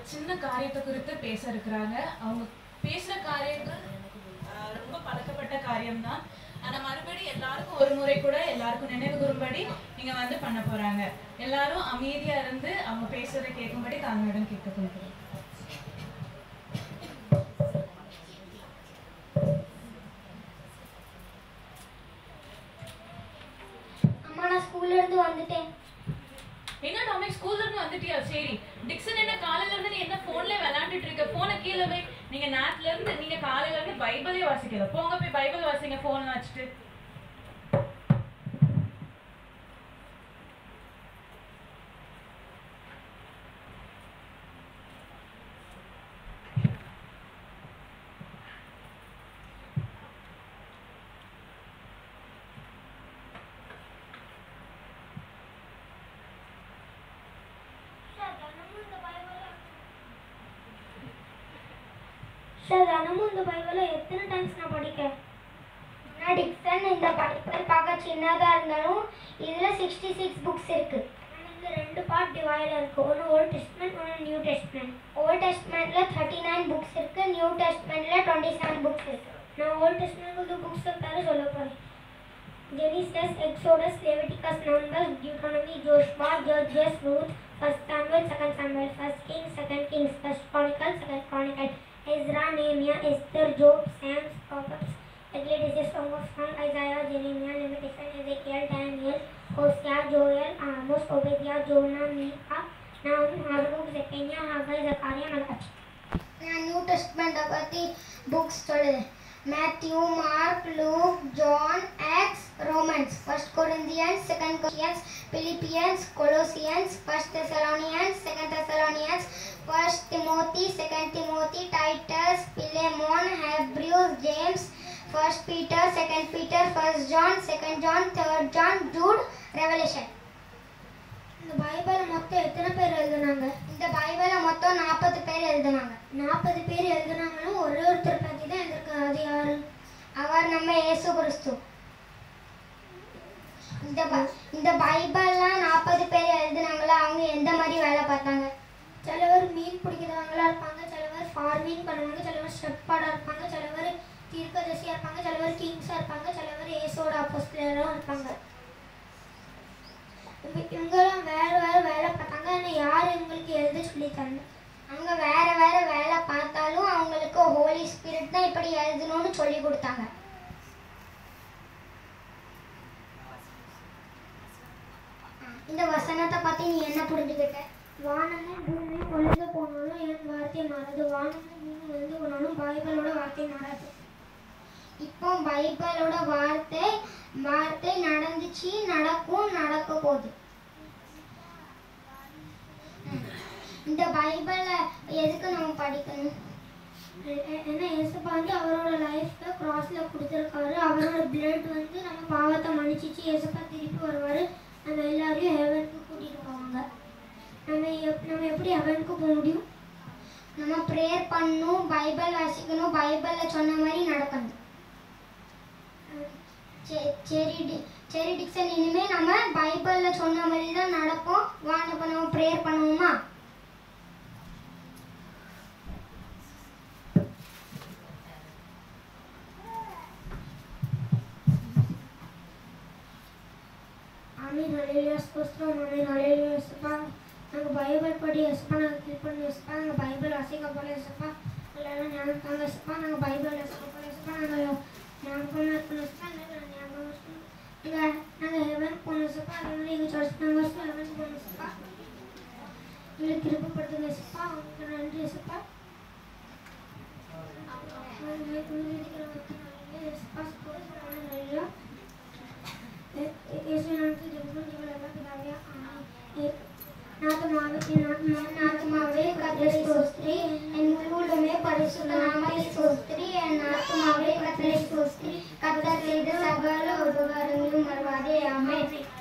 சின்ன காரியத்தை குறித்து பேச இருக்கிறாங்க அவங்க பேசுற காரியங்கள் ஆஹ், ரொம்ப பழக்கப்பட்ட காரியம்தான் ஆனா மறுபடியும் எல்லாருக்கும் ஒரு முறை கூட எல்லாருக்கும் நினைவு கூறும்படி நீங்க வந்து பண்ண போறாங்க எல்லாரும் அமைதியா இருந்து அவங்க பேசுறதை கேட்கும்படி தாங்களிடம் கேட்டுக்கொள்கிறேன் அம்மா நான் ஸ்கூல்ல இருந்து வந்துட்டேன் என்ன டாமிக் ஸ்கூல்ல இருந்து வந்துட்டியா சரி டிக்சன் என்ன காலையில இருந்து நீ என்ன போன்ல விளையாண்டுட்டு இருக்க போனை கீழே வை நீங்க நேரத்துல இருந்து நீங்க காலையில இருந்து பைபிளே வாசிக்கல போங்க போய் பைபிள் வாசிங்க போன்ல வச்சுட்டு சார் தினமும் இந்த பைபிளை எத்தனை டைம்ஸ் நான் படிக்கேன் நான் டிக்சன் இந்த பைபிள் பார்க்க சின்னதாக இருந்தாலும் இதில் சிக்ஸ்டி சிக்ஸ் புக்ஸ் இருக்கு இந்த ரெண்டு பார்ட் டிவைட் இருக்கு ஒன்று ஓல்ட் டெஸ்ட்மெண்ட் ஒன்று நியூ டெஸ்ட்மெண்ட் ஓல்ட் டெஸ்ட்மெண்ட்ல தேர்ட்டி நைன் புக்ஸ் இருக்கு நியூ டெஸ்ட்மெண்ட்ல டுவெண்ட்டி செவன் புக்ஸ் இருக்கு நான் ஓல்ட் டெஸ்ட்மெண்ட் புக்ஸ் பேர் சொல்ல போகிறேன் Genesis, Exodus, Leviticus, Numbers, Deuteronomy, Joshua, Judges, Ruth, First Samuel, Second Samuel, First Kings, Second Kings, First Chronicles, Second Chronicles, Ezra, Nehemiah, Esther, Job, Psalms, Proverbs, Ecclesiastes, Song of Song, Isaiah, Jeremiah, Lamentation, Ezekiel, Daniel, Hosea, Joel, Amos, Obadiah, Jonah, Micah, Nahum, Habakkuk, Zephaniah, Haggai, Zechariah, Malachi. நான் new டெஸ்ட்மெண்ட்டை பற்றி books சொல்லுது Matthew Mark Luke John Acts Romans first Corinthians second Corinthians Philippians Colossians first Thessalonians second Thessalonians first Timothy second Timothy Titus Philemon Hebrews James first Peter second Peter first John second John third John Jude Revelation இந்த பைபிளை மொத்தம் எத்தனை பேர் எழுதுனாங்க இந்த பைபிளை மொத்தம் நாற்பது பேர் எழுதுனாங்க நாற்பது பேர் எழுதுனாங்களும் ஒரே ஒருத்தர் பற்றி தான் எழுதிருக்காரு அது யாரு அவர் நம்ம இயேசு கிறிஸ்து இந்த ப- இந்த பைபிள்லாம் நாற்பது பேர் எழுதுனாங்களா அவங்க எந்த மாதிரி வேலை பார்த்தாங்க சிலவர் மீன் பிடிக்கிறவங்களா இருப்பாங்க சிலவர் ஃபார்மிங் பண்ணுவாங்க சிலவர் ஷெப்பாடாக இருப்பாங்க சிலவர் தீர்க்கதரிசியாக இருப்பாங்க சிலவர் கிங்ஸாக இருப்பாங்க சிலவர் இயேசோட அப்போஸ்தலரும் இருப்பாங்க இவ- இவங்கெல்லாம் வேற வேற வேலை பார்த்தாங்க ஆனால் யார் இவங்களுக்கு எழுத சொல்லி தரல அவங்க வேற வேற வேலை பார்த்தாலும் அவங்களுக்கு ஹோலி ஸ்பிரிட் தான் இப்படி எழுதணும்னு சொல்லி கொடுத்தாங்க இந்த வசனத்தை பத்தி நீ என்ன புரிஞ்சுக்கிட்ட வானமும் பூமியும் கொழுந்து போனாலும் என் வார்த்தை மாறாது வானமும் பூமி வந்து போனாலும் பைபிளோட வார்த்தை மாறாது இப்போ பைபிளோட வார்த்தை வார்த்தை நடந்துச்சு நடக்கும் நடக்க போகுது ம். இந்த பைபிளை எதுக்கு நம்ம படிக்கணும் ஏ- ஏ- ஏன்னா ஏசப்பா வந்து அவரோட லைஃப்ல கிராஸ்ல கொடுத்துருக்காரு அவரோட பிளட் வந்து நம்ம பாவத்தை மன்னிச்சிச்சு ஏசப்பா திருப்பி வருவாரு நம்ம எல்லாரையும் ஹெவனுக்கு கூட்டிட்டு போவாங்க நம்ம எப் நம்ம எப்படி ஹெவனுக்கு போக முடியும் நம்ம ப்ரேயர் பண்ணணும் பைபிள் வாசிக்கணும் பைபிளில் சொன்ன மாதிரி நடக்கணும் சே- சரி டி- சரி டிக்சன் இனிமே நம்ம பைபிளில் சொன்ன மாதிரி தான் நடப்போம் வாங்க இப்போ நம்ம ப்ரேயர் பண்ணுவோமா ஆமீன் ஹalleluya ஸ்தோத்திரம் ஆமீன் ஹalleluya இயேசுப்பா நாங்கள் பைபிள் படி இயேசுப்பா நாங்கள் கீழ் பண்ணி இயேசுப்பா நாங்கள் பைபிள் வாசிக்க போல இயேசுப்பா எல்லாரும் ஞானம் தாங்க இயேசுப்பா நாங்கள் பைபிள் வாசிக்க போல இயேசுப்பா நாங்கள் ஞாபகமாக இருக்கணும் இயேசுப்பா நாங்கள் ஞாபகம் இருக்கணும் நாங்கள் நாங்கள் ஹெவன் போகணும் இயேசுப்பா அதே மாதிரி எங்கள் சர்ச் மெம்பர்ஸ் ஹெவன் போகணும் இயேசுப்பா எங்களுக்கு திருப்பப்படுத்துங்க இயேசுப்பா உங்களுக்கு நன்றி இயேசுப்பா இயேசுப்பா ஸ்தோத்திரம் ஆமீன் ஹalleluya நாத்மாவே கத்தரை ஸ்தோத்திரி என் முழுவதுமே பரிசுத்த நாமத்தை ஸ்தோத்திரி என் ஆத்மாவே கத்தரை ஸ்தோத்திரி கத்தர் செய்த சகல உபகாரங்களும் மறவாதே ஆமென்